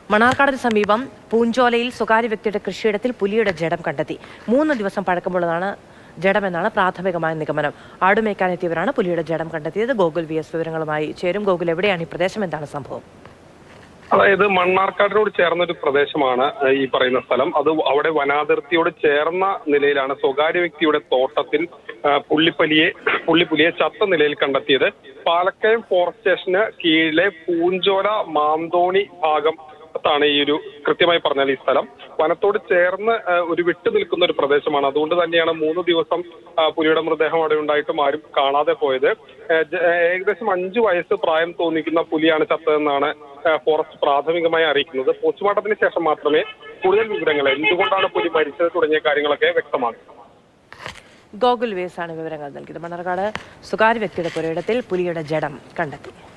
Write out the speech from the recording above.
മണാർക്കാടിന് സമീപം പൂഞ്ചോലയിൽ സ്വകാര്യ വ്യക്തിയുടെ കൃഷിയിടത്തിൽ പുലിയുടെ ജഡം കണ്ടെത്തി മൂന്ന് ദിവസം പഴക്കമുള്ളതാണ് ജഡമെന്നാണ് പ്രാഥമികമായ നിഗമനം ആടുമേക്കാനെത്തിയവരാണ് പുലിയുടെ ജഡം കണ്ടെത്തിയത് ഗോകുൽ വി എസ് വിവരങ്ങളുമായി ചേരും ഗോകുൽ എവിടെയാണ് ഈ പ്രദേശം എന്താണ് സംഭവം അതായത് മണ്ണാർക്കാടിനോട് ചേർന്ന ഒരു പ്രദേശമാണ് ഏഹ്, ഈ പറയുന്ന സ്ഥലം അത് അവിടെ വനാതിർത്തിയോട് ചേർന്ന നിലയിലാണ് സ്വകാര്യ വ്യക്തിയുടെ തോട്ടത്തിൽ ഏഹ്, പുള്ളിപ്പലിയെ പുള്ളിപ്പുലിയെ ചത്ത നിലയിൽ കണ്ടെത്തിയത് പാലക്കയം ഫോറസ്റ്റ് സ്റ്റേഷന് കീഴിലെ പൂഞ്ചോല മാന്തോണി ഭാഗം ാണ് ഈ ഒരു കൃത്യമായി പറഞ്ഞാൽ ഈ സ്ഥലം വനത്തോട് ചേർന്ന് ഏഹ്, ഒരു വിട്ടു നിൽക്കുന്ന ഒരു പ്രദേശമാണ് അതുകൊണ്ട് തന്നെയാണ് മൂന്ന് ദിവസം ആ, പുലിയുടെ മൃതദേഹം അവിടെ ഉണ്ടായിട്ടും ആരും കാണാതെ പോയത് ഏഹ്, ജ- ഏഹ്, ഏകദേശം അഞ്ചു വയസ്സ് പ്രായം തോന്നിക്കുന്ന പുലിയാണ് ചത്തതെന്നാണ് ഏഹ്, ഫോറസ്റ്റ് പ്രാഥമികമായി അറിയിക്കുന്നത് പോസ്റ്റ്മോർട്ടത്തിന് ശേഷം മാത്രമേ കൂടുതൽ വിവരങ്ങൾ എന്തുകൊണ്ടാണ് പുലി മരിച്ചത് തുടങ്ങിയ കാര്യങ്ങളൊക്കെ വ്യക്തമാകും ഗോകുൽ വി എസ് ആണ് വിവരങ്ങൾ നൽകിയത് മണർക്കാട് സ്വകാര്യ വ്യക്തിയുടെ പുരയിടത്തിൽ പുലിയുടെ ജഡം കണ്ടെത്തി